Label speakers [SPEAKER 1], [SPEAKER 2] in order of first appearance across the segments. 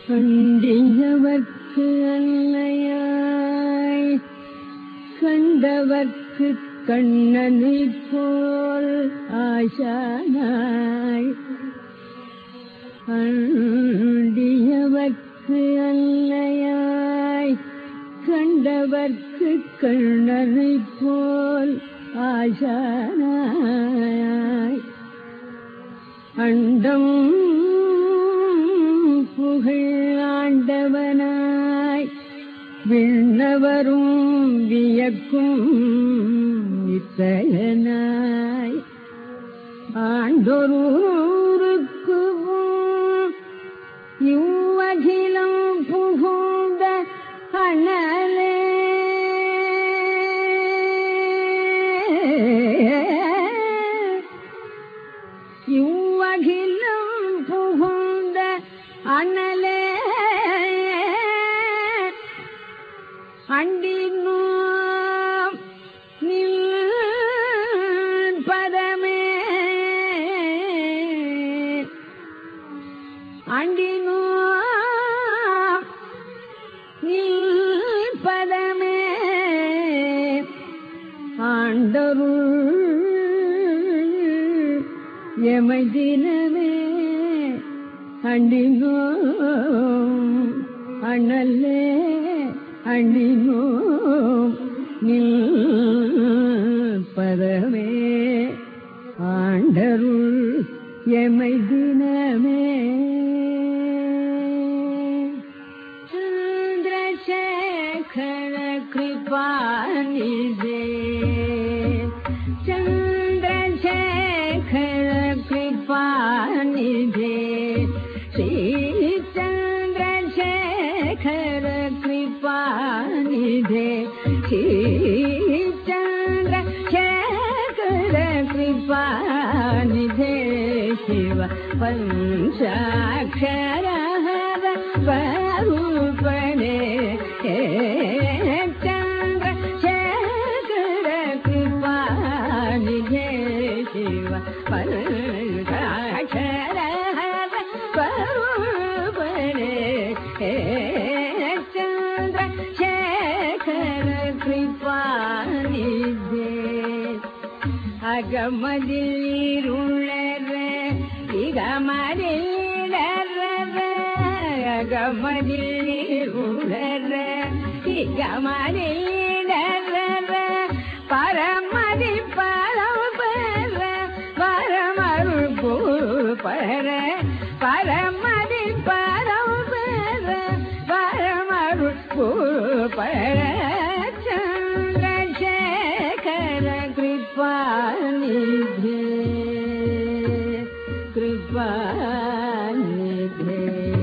[SPEAKER 1] கண்டியவர்க்கு அல்லையாய் கண்டவர்க்கு கண்ணனை போல் ஆசானாய் அண்டியவர்க்கு அல்லையாய் கண்டவர்க்கு கண்ணனை போல் ஆசானாய் அண்டம் புகழாண்டவனாய் விண்ணவரும் வியக்கும் இத்தயனாய் ஆண்டொருவருக்கு இவ்வகிலம் புகுந்த அண்ணலே இவ்வகிலம் புகுந்த அண்ணலே அண்டினோ நில் பதமே அண்டினோ நில் பதமே ஆண்டருள் எமை தினமே அண்டினோ அண்ணல்லே அண்டினோ பதமே ஆண்டருள் எமை தினமே சந்திரசேகர கிருபாநிதே சந்திரசேகர கிருபாநிதே ஸ்ரீ சந்திரசேகர கிருபாநிதே ஸ்ரீ சந்திரசேகர கிருபாநிதே சிவ பஞ்சாட்சர பரூபணே சந்திரசேகர கிருபாநிதே சிவ பஞ்சாட்சர பரூபணே சந்திரசேகர கிருபாநிதே அகமதிருளர இகமதிரர அகமதிருளர இகமதிரர பரமதி பரம்பர பரமருள் பூப்பர பரமதி பரம்பர பரமருள் பூப்பர சந்திரசேகர கிருபாநிதே கிருபாநிதே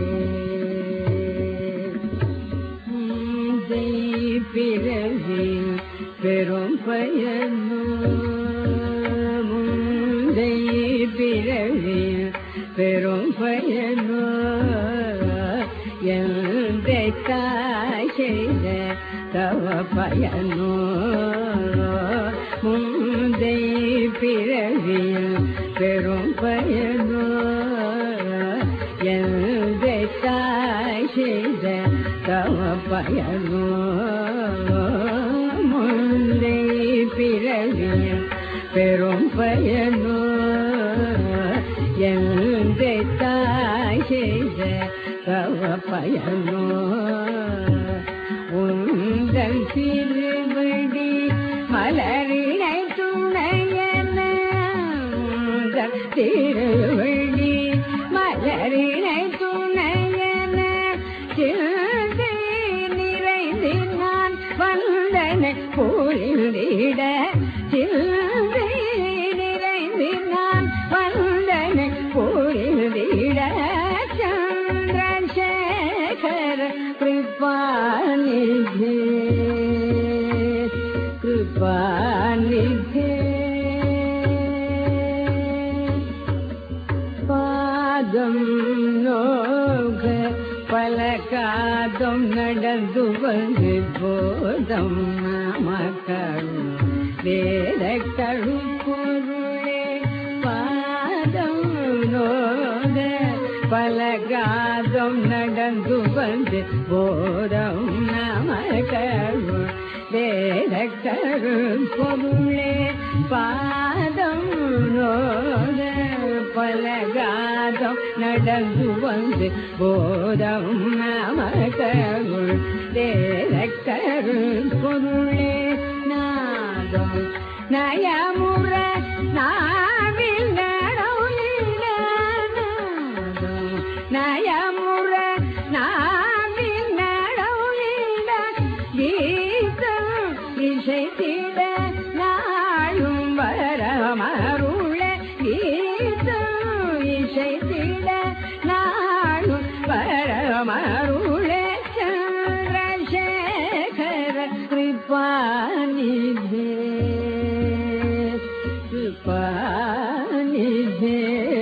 [SPEAKER 1] முந்தை பிறவி பெரும் பயனோ முந்தை பிறவி பெரும் பயனோ எந்த தாய் செய்த தவ பயனோ முந்தை பிறவியில் பெரும் பயனோ எந்த தாய் செய்த தவ பயனோ முந்தை பிறவியில் பெரும் பயனோ எந்த தாய் செய்த தவ பயனோ உந்தன் திருவடி மலரினை துணையன உந்தன் திருவடி மலரினை துணையன சிந்தை நிறைந்து நான் வந்தனை புரிந்திட சிந்தை நிறைந்து நான் வந்தனை புரிந்திட சந்திரசேகர கிருபாநிதே கிருபாநிதே பாதம் நோக பல காதம் நடந்து வந்து போதம் நமக்கள் வேத கழுப்பொருளே பாதம் நோக பல காதம் நடந்து வந்து போதம் நமக்கருள் வேதக்கரு பொருளே பாதம் நோத பலகாதம் நடந்து வந்து போதம் நமக்கருள் வேதக்கரு பொருளே நாதம் நயமுற நாவில் நடவுளிடானதும் நயமுற நாவில் நடவுளிட கீதம் இசைத்திட நாளும் வரமருள கீதம் இசைத்திட நாளும் வரமருள சந்திரசேகர கிருபாநிதே கிருபாநிதே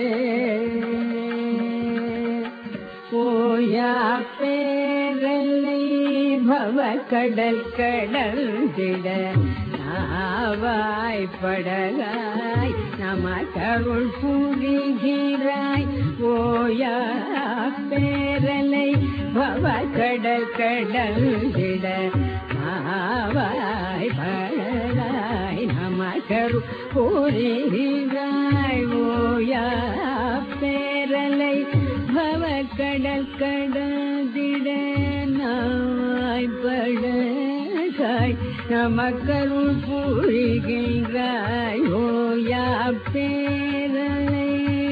[SPEAKER 1] போயா பேரலை பவ கடல் கடந்திட நாவாய் படகாய் நமக்கருள் புரிகிறாய் ஓயா பேரலை பவ கடல் கடந்திட நாவாய் படகாய் நமக்கருள் புரிகிறாய் ஓயா பேரலை பவ கடல் கடந்திட நாய் படகாய் நமக்கருள் புரிகின்றாய் ஓயா பேரலை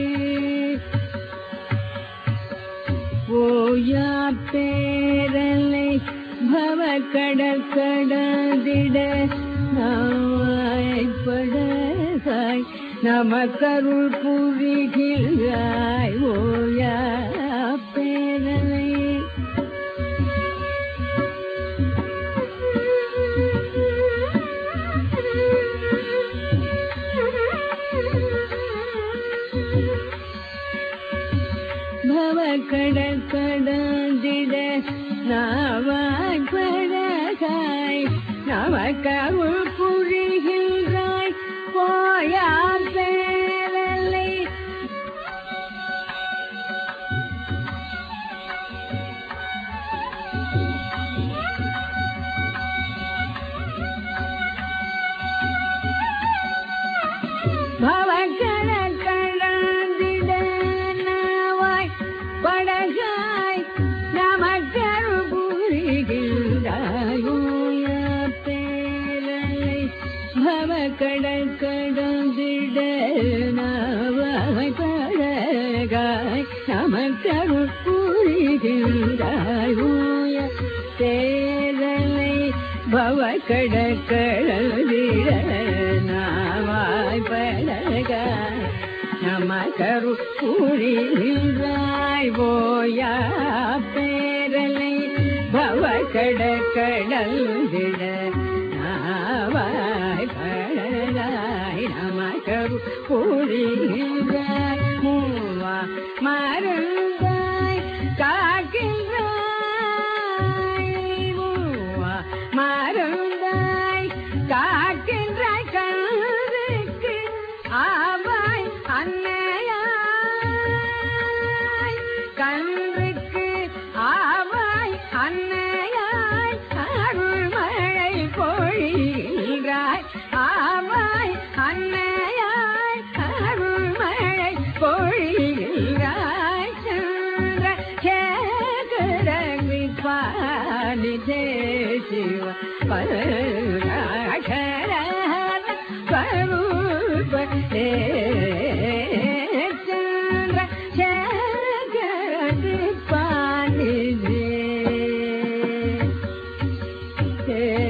[SPEAKER 1] ஓயா பேரலை பவ கடல் கடந்திட நாய் படகாய் நமக்கருள் புரிகின்றாய் ஓயா பேரலை பவ கடல் கடந்திட நாவாய் படகாய் நமக்கருள் புரிகின்றாய் போயா பேரலை பவக்கட கடந்திட நாவாய் படகாய் நமக்கரு புரிகின்றாயோய பேரலை பவக்கடல் கடந்திட நாவாய் படகாய் நமக்கரு புரிகின்றாயோய பேரலை பவக்கட கடந்திட நாவாய் படகாய் நமக்கரு புரிகிறாய் ஓயா பேரலை பவ கட கடல்விட நாவாய் படலாய் நமக்கரு புரிகிறாய் மூவா மருந்தாய் காக்கின்றாய் மூவா மருந்தாய் காக்கின்றாய் கருக்கு ஆவாய் அன்னையாய் கன்றுக்கு ஆவாய் அன்னையாய் அருள் மழை பொழிகிறாய் ஆவாய் அன்னையாய் அருள் மழை பொழிகிறாய் சந்திர சேகர விபாலி தேசிவ பராகர பரூப சந்திர சேகர விபாலி